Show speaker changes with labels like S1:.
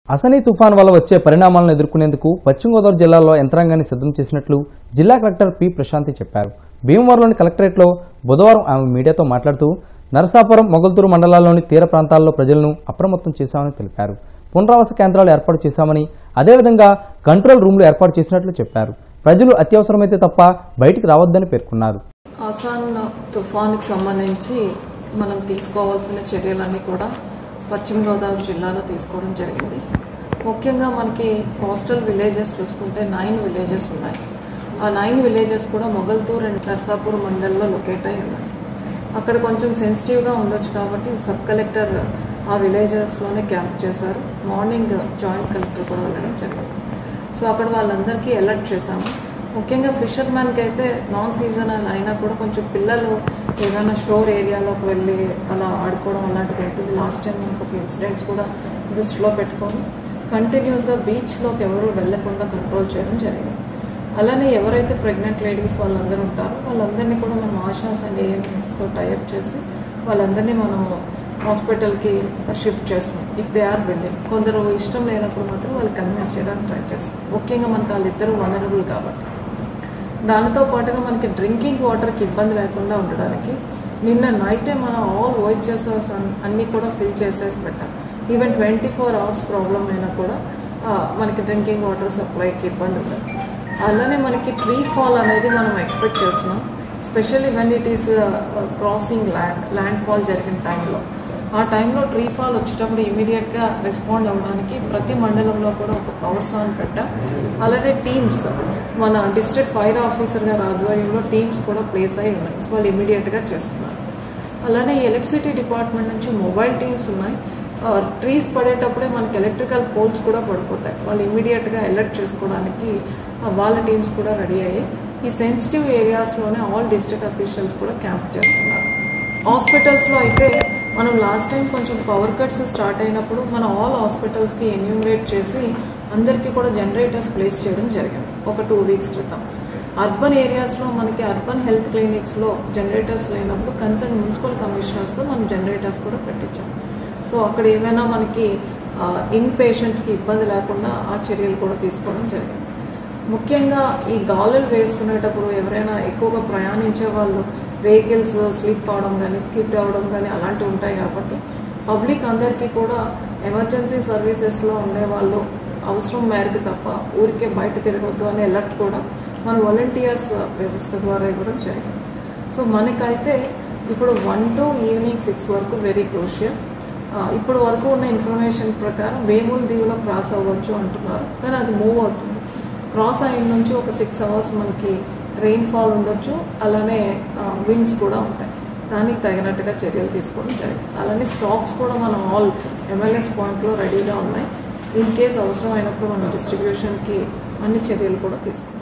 S1: అసనీ తుఫాన్ వల్ల వచ్చే పరిణామాలను ఎదుర్కొనేందుకు పశ్చిమ గోదావరి జిల్లాలో యంత్రాంగాన్ని సిద్ధం చేసినట్లు జిల్లా కలెక్టర్ పి ప్రశాంతి చెప్పారు భీమవరంలోని కలెక్టరేట్లో బుధవారం ఆమె మీడియాతో మాట్లాడుతూ నరసాపురం మొగల్తూరు మండలాల్లోని తీర ప్రాంతాల్లో ప్రజలను అప్రమత్తం చేశామని తెలిపారు పునరావాస కేంద్రాలు ఏర్పాటు చేశామని అదేవిధంగా కంట్రోల్ రూమ్లు ఏర్పాటు చేసినట్లు చెప్పారు ప్రజలు అత్యవసరమైతే తప్ప బయటికి రావద్దని పేర్కొన్నారు
S2: ఆసాన్ తుఫాన్కి సంబంధించి మనం తీసుకోవాల్సిన చర్యలన్నీ కూడా పశ్చిమ గోదావరి జిల్లాలో తీసుకోవడం జరిగింది ముఖ్యంగా మనకి కోస్టల్ విలేజెస్ చూసుకుంటే నైన్ విలేజెస్ ఉన్నాయి ఆ నైన్ విలేజెస్ కూడా మొగల్తూర్ అండ్ నర్సాపూర్ మండల్లో లొకేట్ అయి ఉన్నాయి అక్కడ కొంచెం సెన్సిటివ్గా ఉండొచ్చు కాబట్టి సబ్ కలెక్టర్ ఆ విలేజెస్లోనే క్యాంప్ చేశారు మార్నింగ్ జాయింట్ కలెక్టర్ కూడా వెళ్ళడం జరిగింది సో అక్కడ వాళ్ళందరికీ అలర్ట్ చేశాము ముఖ్యంగా ఫిషర్మ్యాన్కి అయితే నాన్ సీజన్ అని అయినా కూడా కొంచెం పిల్లలు ఏదైనా షోర్ ఏరియాలోకి వెళ్ళి అలా ఆడుకోవడం అలాంటిది ఉంటుంది లాస్ట్ టైం మనకు ఒక ఇన్సిడెంట్స్ కూడా దృష్టిలో పెట్టుకొని కంటిన్యూస్గా బీచ్లోకి ఎవరు వెళ్లకుండా కంట్రోల్ చేయడం జరిగింది అలానే ఎవరైతే ప్రెగ్నెంట్ లేడీస్ వాళ్ళందరూ ఉంటారో వాళ్ళందరినీ కూడా మనం ఆశాస్ అండ్ ఏఎంస్తో టైఅప్ చేసి వాళ్ళందరినీ మనం హాస్పిటల్కి షిఫ్ట్ చేస్తున్నాం ఇఫ్ దే ఆర్ బిల్డింగ్ కొందరు ఇష్టం లేనప్పుడు మాత్రం వాళ్ళు కన్విన్స్ చేయడానికి ట్రై చేస్తాం ముఖ్యంగా మనకు వాళ్ళిద్దరూ వనరబుల్ కాబట్టి దానితో పాటుగా మనకి డ్రింకింగ్ వాటర్కి ఇబ్బంది లేకుండా ఉండడానికి నిన్న నైటే మనం ఆల్ ఓహెచ్ఎస్ఎస్ అన్నీ కూడా ఫిల్ చేసేసి పెట్టాం even twenty four hours problem అయినా కూడా ఆ, మనకి డ్రింకింగ్ వాటర్ సప్లైకి ఇబ్బంది ఉండదు అలానే మనకి ట్రీ ఫాల్ అనేది మనం ఎక్స్పెక్ట్ చేస్తున్నాం specially when it is crossing land landfall జరిగిన టైంలో ఆ టైంలో ట్రీ ఫాల్ వచ్చేటప్పుడు ఇమీడియట్గా రెస్పాండ్ అవ్వడానికి ప్రతి మండలంలో కూడా ఒక పవర్ సాన్ పెట్టాం అలాగే టీమ్స్ మన డిస్ట్రిక్ట్ ఫైర్ ఆఫీసర్ గారి ఆధ్వర్యంలో టీమ్స్ కూడా ప్లేస్ అయి ఉన్నాయి సో వాళ్ళు ఇమీడియట్గా చేస్తున్నారు అలానే ఎలక్ట్రిసిటీ డిపార్ట్మెంట్ నుంచి మొబైల్ టీమ్స్ ఉన్నాయి ట్రీస్ పడేటప్పుడే మనకి ఎలక్ట్రికల్ పోల్స్ కూడా పడిపోతాయి వాళ్ళు ఇమీడియట్గా అలర్ట్ చేసుకోవడానికి ఆ, వాళ్ళ టీమ్స్ కూడా రెడీ అయ్యి ఈ సెన్సిటివ్ ఏరియాస్లోనే ఆల్ డిస్ట్రిక్ట్ అఫీషియల్స్ కూడా క్యాంప్ చేస్తున్నారు హాస్పిటల్స్లో అయితే మనం లాస్ట్ టైం కొంచెం పవర్ కట్స్ స్టార్ట్ అయినప్పుడు మన ఆల్ హాస్పిటల్స్కి ఎన్యూమరేట్ చేసి అందరికీ కూడా జనరేటర్స్ ప్లేస్ చేయడం జరిగింది ఒక టూ వీక్స్ క్రితం అర్బన్ ఏరియాస్లో మనకి అర్బన్ హెల్త్ క్లినిక్స్లో జనరేటర్స్ లేనప్పుడు కన్సర్న్ మున్సిపల్ కమిషనర్స్తో మనం జనరేటర్స్ కూడా పెట్టించాం సో అక్కడ ఏమైనా మనకి ఇన్ పేషెంట్స్కి ఇబ్బంది లేకుండా ఆ చర్యలు కూడా తీసుకోవడం జరిగింది ముఖ్యంగా ఈ గాలులు వేస్తున్నప్పుడు ఎవరైనా ఎక్కువగా ప్రయాణించే వాళ్ళు వెహికల్స్ స్లిప్ అవడం కానీ స్కిడ్ అవడం కానీ అలాంటివి ఉంటాయి కాబట్టి పబ్లిక్ అందరికీ కూడా ఎమర్జెన్సీ సర్వీసెస్లో ఉండేవాళ్ళు అవసరం మేరకు తప్ప ఊరికే బయట తిరగొద్దు అనే అలర్ట్ కూడా మన వాలంటీర్స్ వ్యవస్థ ద్వారా ఇవ్వడం జరిగింది సో మనకైతే ఇప్పుడు వన్ టు ఈవినింగ్ సిక్స్ వరకు వెరీ క్రూషియల్ ఇప్పుడు వరకు ఉన్న ఇన్ఫర్మేషన్ ప్రకారం వేముల దీవులో క్రాస్ అవ్వచ్చు అంటున్నారు కానీ అది మూవ్ అవుతుంది క్రాస్ అయిన నుంచి ఒక సిక్స్ అవర్స్ మనకి రెయిన్ ఫాల్ ఉండొచ్చు అలానే విండ్స్ కూడా ఉంటాయి దానికి తగినట్టుగా చర్యలు తీసుకోవడం జరిగింది అలానే స్టాక్స్ కూడా మనం ఆల్ ఎంఎల్ఎస్ పాయింట్లో రెడీగా ఉన్నాయి ఇన్ కేస్ అవసరం అయినప్పుడు మనం డిస్ట్రిబ్యూషన్కి అన్ని చర్యలు కూడా తీసుకుంటాం